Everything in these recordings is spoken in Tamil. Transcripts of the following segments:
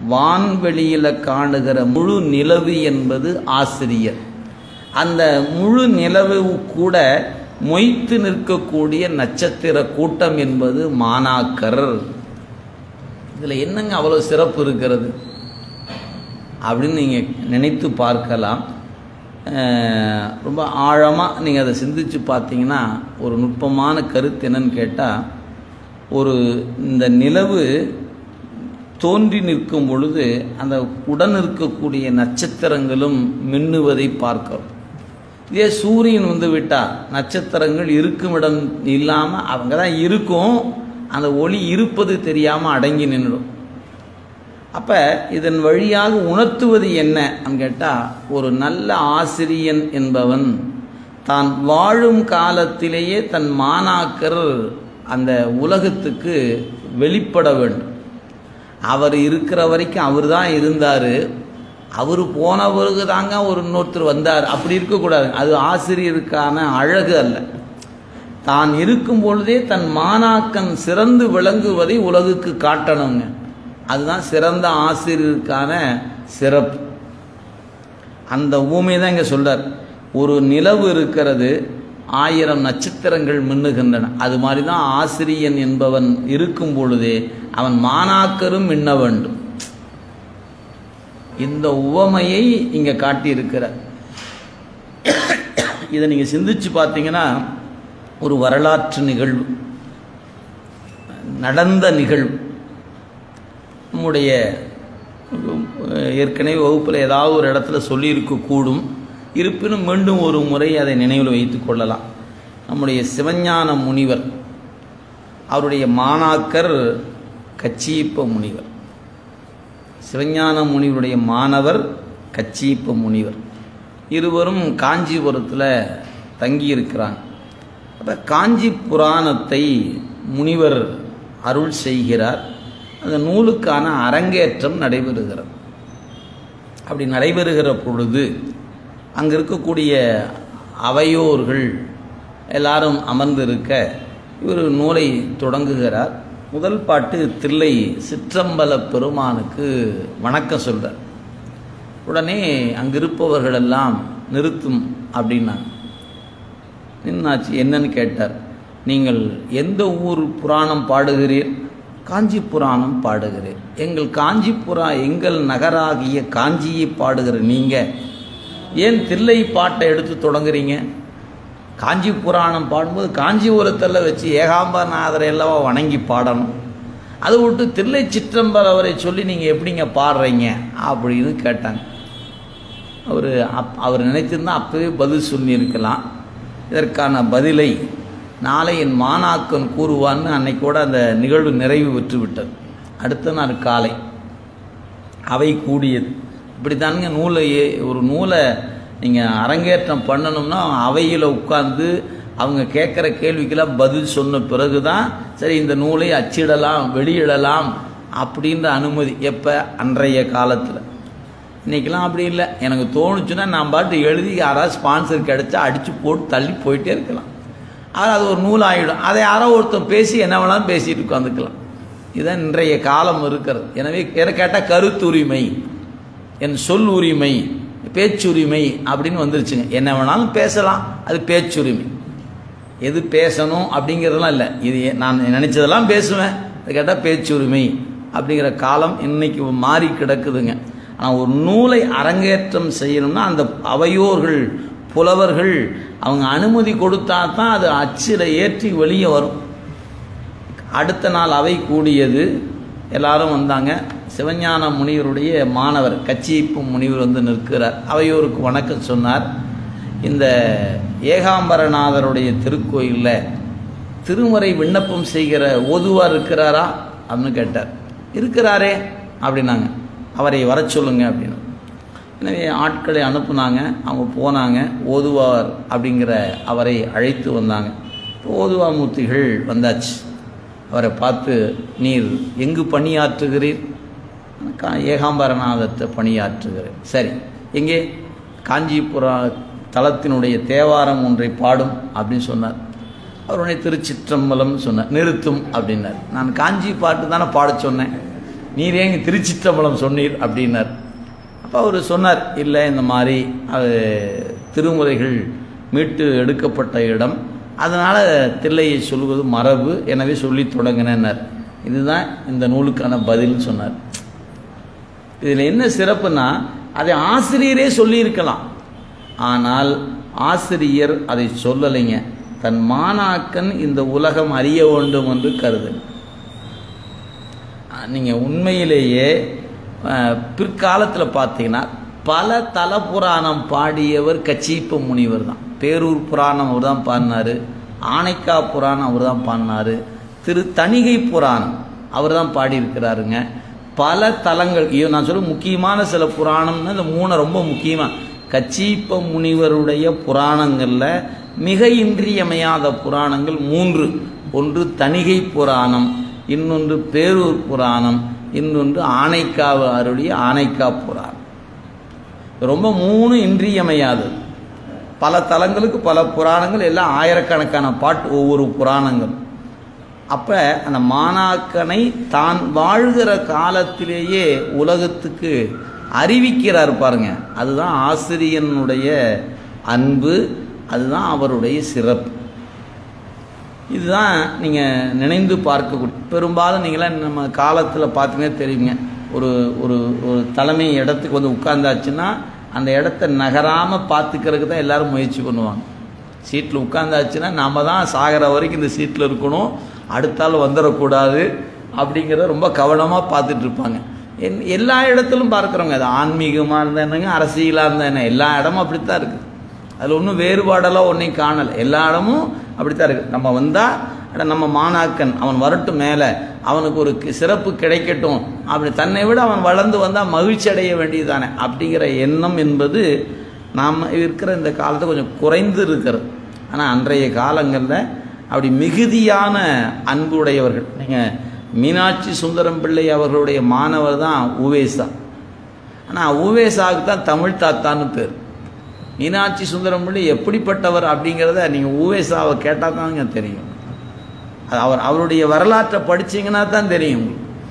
வான்வெளியில் காணுகிற முழு நிலவு என்பது ஆசிரியர் அந்த முழு நிலவு கூட மொய்த்து நிற்கக்கூடிய நட்சத்திர கூட்டம் என்பது மாணாக்கர் இதில் என்னங்க அவ்வளோ சிறப்பு இருக்கிறது அப்படின்னு நீங்கள் நினைத்து பார்க்கலாம் அஹ் ரொம்ப ஆழமாக நீங்கள் அதை சிந்திச்சு பார்த்தீங்கன்னா ஒரு நுட்பமான கருத்து என்னன்னு கேட்டால் ஒரு இந்த நிலவு தோன்றி நிற்கும் பொழுது அந்த உடன் இருக்கக்கூடிய நட்சத்திரங்களும் மின்னுவதை பார்க்கிறோம் இதே சூரியன் வந்து விட்டால் நட்சத்திரங்கள் இருக்கும் இடம் இல்லாமல் அவங்க தான் இருக்கும் அந்த ஒளி இருப்பது தெரியாமல் அடங்கி நின்றுடும் அப்போ இதன் வழியாக உணர்த்துவது என்ன கேட்டால் ஒரு நல்ல ஆசிரியன் என்பவன் தான் வாழும் காலத்திலேயே தன் மாணாக்கர் அந்த உலகத்துக்கு வெளிப்பட வேண்டும் அவர் இருக்கிற வரைக்கும் அவர் தான் இருந்தார் அவர் போன பிறகு தாங்க ஒரு இன்னொருத்தர் வந்தார் அப்படி இருக்கக்கூடாது அது ஆசிரியருக்கான அழகு அல்ல தான் இருக்கும் பொழுதே தன் மாணாக்கன் சிறந்து விளங்குவதை உலகுக்கு காட்டணுங்க அதுதான் சிறந்த ஆசிரியருக்கான சிறப்பு அந்த ஊமை தான் இங்கே சொல்றார் ஒரு நிலவு இருக்கிறது ஆயிரம் நட்சத்திரங்கள் மின்னுகின்றன அது மாதிரி தான் ஆசிரியன் என்பவன் இருக்கும் பொழுதே அவன் மாணாக்கரும் மின்ன வேண்டும் இந்த உவமையை இங்கே காட்டியிருக்கிறார் இதை நீங்கள் சிந்திச்சு பார்த்தீங்கன்னா ஒரு வரலாற்று நிகழ்வு நடந்த நிகழ்வு நம்முடைய ஏற்கனவே வகுப்பில் ஏதாவது ஒரு இடத்துல சொல்லியிருக்கக்கூடும் இருப்பினும் மீண்டும் ஒரு முறை அதை நினைவில் வைத்து கொள்ளலாம் நம்முடைய சிவஞான முனிவர் அவருடைய மாணாக்கர் கச்சியப்ப முனிவர் சிவஞான முனிவருடைய மாணவர் கச்சியப்ப முனிவர் இருவரும் காஞ்சிபுரத்தில் தங்கியிருக்கிறாங்க அப்போ காஞ்சி புராணத்தை முனிவர் அருள் செய்கிறார் அந்த நூலுக்கான அரங்கேற்றம் நடைபெறுகிறது அப்படி நடைபெறுகிற பொழுது அங்கே இருக்கக்கூடிய அவையோர்கள் எல்லாரும் அமர்ந்திருக்க இவர் நூலை தொடங்குகிறார் முதல் பாட்டு தில்லை சிற்றம்பல பெருமானுக்கு வணக்கம் சொல்கிறார் உடனே அங்கிருப்பவர்களெல்லாம் நிறுத்தும் அப்படின்னாங்க நின்னாச்சு என்னன்னு கேட்டார் நீங்கள் எந்த ஊர் புராணம் பாடுகிறீர் காஞ்சி புராணம் பாடுகிறேன் எங்கள் காஞ்சிபுரா எங்கள் நகராகிய காஞ்சியை பாடுகிற நீங்கள் ஏன் தில்லை பாட்டை எடுத்து தொடங்குறீங்க காஞ்சி புராணம் பாடும்போது காஞ்சிபுரத்தில் வச்சு ஏகாம்பரநாதரை எல்லாம் வணங்கி பாடணும் அதை விட்டு தில்லை சிற்றம்பர் அவரை சொல்லி நீங்கள் எப்படிங்க பாடுறீங்க அப்படின்னு கேட்டாங்க அவர் அப் அவர் நினைத்திருந்தால் அப்போவே பதில் சொல்லியிருக்கலாம் இதற்கான பதிலை நாளை என் மாணாக்கன் கூறுவான்னு அன்னைக்கூட அந்த நிகழ்வு நிறைவு பெற்று விட்டது அடுத்த நாள் காலை அவை கூடியது இப்படி தானுங்க நூலை ஒரு நூலை நீங்கள் அரங்கேற்றம் பண்ணணும்னா அவையில் உட்கார்ந்து அவங்க கேட்குற கேள்விக்கெல்லாம் பதில் சொன்ன பிறகு தான் சரி இந்த நூலை அச்சிடலாம் வெளியிடலாம் அப்படின்ற அனுமதி எப்போ அன்றைய காலத்தில் இன்றைக்கெல்லாம் அப்படி இல்லை எனக்கு தோணுச்சுன்னா நான் பாட்டு எழுதி யாராவது ஸ்பான்சர் கிடைச்சா அடித்து போட்டு தள்ளி போயிட்டே இருக்கலாம் ஆனால் அது ஒரு நூல் ஆகிடும் அதை யாரோ ஒருத்தர் பேசி என்ன வேணாலும் பேசிட்டு உட்காந்துக்கலாம் இதுதான் இன்றைய காலம் இருக்கிறது எனவே எதை கேட்டால் கருத்துரிமை என் சொல் உரிமை பேச்சுரிமை அப்படின்னு வந்துருச்சுங்க என்ன வேணாலும் பேசலாம் அது பேச்சுரிமை எது பேசணும் அப்படிங்கிறதெல்லாம் இல்லை இது நான் நினச்சதெல்லாம் பேசுவேன் அது கேட்டால் பேச்சுரிமை அப்படிங்கிற காலம் இன்னைக்கு மாறி கிடக்குதுங்க ஆனால் ஒரு நூலை அரங்கேற்றம் செய்யணும்னா அந்த அவையோர்கள் புலவர்கள் அவங்க அனுமதி கொடுத்தா தான் அது அச்சில் ஏற்றி வெளியே வரும் அடுத்த நாள் அவை கூடியது எல்லாரும் வந்தாங்க சிவஞான முனிவருடைய மாணவர் கச்சிப்பு முனிவர் வந்து நிற்கிறார் அவையோருக்கு வணக்கம் சொன்னார் இந்த ஏகாம்பரநாதருடைய திருக்கோயிலில் திருமுறை விண்ணப்பம் செய்கிற ஓதுவார் இருக்கிறாரா அப்படின்னு கேட்டார் இருக்கிறாரே அப்படின்னாங்க அவரை வர சொல்லுங்க அப்படின்னு எனவே ஆட்களை அனுப்புனாங்க அவங்க போனாங்க ஓதுவார் அப்படிங்கிற அவரை அழைத்து வந்தாங்க ஓதுவா மூர்த்திகள் வந்தாச்சு அவரை பார்த்து நீர் எங்கு பணியாற்றுகிறீர் ஏகாம்பரநாதத்தை பணியாற்றுகிறேன் சரி எங்கே காஞ்சிபுரா தலத்தினுடைய தேவாரம் ஒன்றை பாடும் அப்படின்னு சொன்னார் அவருடைய திருச்சிற்றம்பலம் சொன்னார் நிறுத்தும் அப்படின்னார் நான் காஞ்சி பாட்டு தானே பாட சொன்னேன் நீர் ஏங்க திருச்சிற்றம்பலம் சொன்னீர் அப்படின்னார் அப்போ அவர் சொன்னார் இல்லை இந்த மாதிரி அது திருமுறைகள் மீட்டு எடுக்கப்பட்ட இடம் அதனால் தில்லையை சொல்வது மரபு எனவே சொல்லி தொடங்கினார் இதுதான் இந்த நூலுக்கான பதில்னு சொன்னார் இதில் என்ன சிறப்புனா அதை ஆசிரியரே சொல்லியிருக்கலாம் ஆனால் ஆசிரியர் அதை சொல்லலைங்க தன் மாணாக்கன் இந்த உலகம் அறிய வேண்டும் என்று கருது நீங்கள் உண்மையிலேயே பிற்காலத்தில் பார்த்தீங்கன்னா பல தல புராணம் பாடியவர் கச்சீப்ப முனிவர் தான் பேரூர் புராணம் அவர் தான் பாடினார் ஆனைக்கா புராணம் அவர் தான் பாடினார் திரு தணிகை புராணம் அவர் தான் பாடியிருக்கிறாருங்க பல தலங்கள் ஐயோ நான் சொல்ல முக்கியமான சில புராணம்னு இந்த மூணு ரொம்ப முக்கியமாக கச்சீப்ப முனிவருடைய புராணங்களில் மிக இன்றியமையாத புராணங்கள் மூன்று ஒன்று தணிகை புராணம் இன்னொன்று பேரூர் புராணம் இன்னொன்று ஆனைக்காவு அருடைய ஆனைக்கா புராணம் ரொம்ப மூணு இன்றியமையாதது பல தலங்களுக்கு பல புராணங்கள் எல்லாம் ஆயிரக்கணக்கான பாட்டு ஒவ்வொரு புராணங்கள் அப்போ அந்த மாணாக்கனை தான் வாழ்கிற காலத்திலேயே உலகத்துக்கு அறிவிக்கிறார் பாருங்க அதுதான் ஆசிரியனுடைய அன்பு அதுதான் அவருடைய சிறப்பு இதுதான் நீங்கள் நினைந்து பார்க்கக்கூடிய பெரும்பாலும் நீங்களாம் நம்ம காலத்தில் பார்த்தீங்கன்னா தெரியுங்க ஒரு ஒரு ஒரு தலைமை இடத்துக்கு வந்து உட்கார்ந்தாச்சுன்னா அந்த இடத்த நகராமல் பார்த்துக்கிறதுக்கு தான் எல்லோரும் முயற்சி பண்ணுவாங்க சீட்டில் உட்காந்தாச்சுன்னா நம்ம தான் சாகிற வரைக்கும் இந்த சீட்டில் இருக்கணும் அடுத்தால் வந்துடக்கூடாது அப்படிங்கிறத ரொம்ப கவனமாக பார்த்துட்டு இருப்பாங்க என் எல்லா இடத்திலும் பார்க்குறோங்க அது ஆன்மீகமாக இருந்தா என்னங்க அரசியலாக இருந்தா என்ன எல்லா இடமும் அப்படித்தான் இருக்குது அதில் ஒன்றும் வேறுபாடெல்லாம் ஒன்றையும் காணலை எல்லா இடமும் அப்படித்தான் இருக்குது நம்ம வந்தால் அட நம்ம மாணாக்கன் அவன் வரட்டும் மேலே அவனுக்கு ஒரு சிறப்பு கிடைக்கட்டும் அப்படி தன்னை விட அவன் வளர்ந்து வந்தால் மகிழ்ச்சி அடைய வேண்டியதுதானே அப்படிங்கிற எண்ணம் என்பது நாம் இருக்கிற இந்த காலத்தை கொஞ்சம் குறைந்து இருக்கிறது ஆனால் அன்றைய காலங்களில் அப்படி மிகுதியான அன்பு உடையவர்கள் நீங்கள் மீனாட்சி சுந்தரம் பிள்ளை அவர்களுடைய மாணவர் தான் உவேசா ஆனால் உவேசாவுக்கு தான் தமிழ் தாத்தான்னு பேர் மீனாட்சி சுந்தரம் பிள்ளை எப்படிப்பட்டவர் அப்படிங்கிறத நீங்கள் உவேசாவை கேட்டால் தாங்க தெரியும் அது அவர் அவருடைய வரலாற்றை படிச்சீங்கன்னா தான் தெரியும்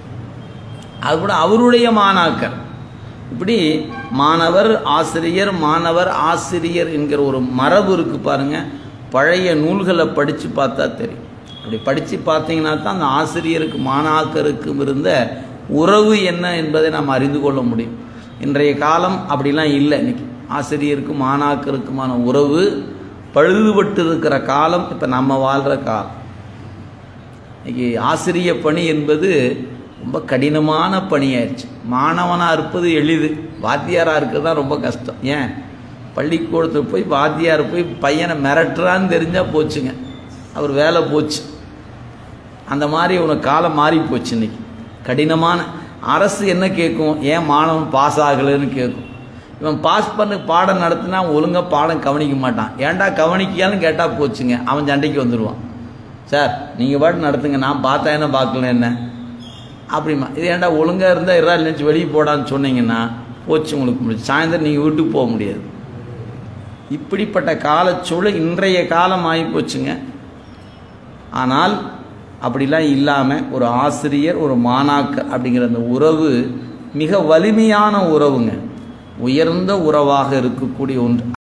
அது கூட அவருடைய மாணாக்கர் இப்படி மாணவர் ஆசிரியர் மாணவர் ஆசிரியர் என்கிற ஒரு மரபு இருக்கு பாருங்க பழைய நூல்களை படித்து பார்த்தா தெரியும் அப்படி படித்து பார்த்தீங்கன்னா தான் அந்த ஆசிரியருக்கு மாணாக்கருக்கும் இருந்த உறவு என்ன என்பதை நாம் அறிந்து கொள்ள முடியும் இன்றைய காலம் அப்படிலாம் இல்லை இன்னைக்கு ஆசிரியருக்கும் மாணாக்கருக்குமான உறவு பழுதுபட்டு இருக்கிற காலம் இப்போ நம்ம வாழ்கிற காலம் இன்னைக்கு ஆசிரிய பணி என்பது ரொம்ப கடினமான பணியாயிருச்சு மாணவனாக இருப்பது எளிது வாத்தியாராக இருக்கிறது தான் ரொம்ப கஷ்டம் ஏன் பள்ளிக்கூடத்துக்கு போய் வாத்தியார் போய் பையனை மிரட்டுறான்னு தெரிஞ்சால் போச்சுங்க அவர் வேலை போச்சு அந்த மாதிரி உனக்கு காலம் மாறி போச்சு இன்னைக்கு கடினமான அரசு என்ன கேட்கும் ஏன் மாணவன் பாஸ் ஆகலைன்னு கேட்கும் இவன் பாஸ் பண்ண பாடம் நடத்தினா ஒழுங்காக பாடம் கவனிக்க மாட்டான் ஏன்டா கவனிக்கியான்னு கேட்டால் போச்சுங்க அவன் சண்டைக்கு வந்துடுவான் சார் நீங்கள் பாட்டு நடத்துங்க நான் பார்த்தா என்ன பார்க்கல என்ன அப்படிமா இது ஏன்டா ஒழுங்காக இருந்தால் இரா நினச்சி வெளியே போடான்னு சொன்னீங்கன்னா போச்சு உங்களுக்கு முடிச்சு சாயந்தரம் நீங்கள் வீட்டுக்கு போக முடியாது இப்படிப்பட்ட காலச்சூழல் இன்றைய காலம் ஆகி போச்சுங்க ஆனால் அப்படிலாம் இல்லாமல் ஒரு ஆசிரியர் ஒரு மாணாக்கர் அப்படிங்கிற அந்த உறவு மிக வலிமையான உறவுங்க உயர்ந்த உறவாக இருக்கக்கூடிய ஒன்று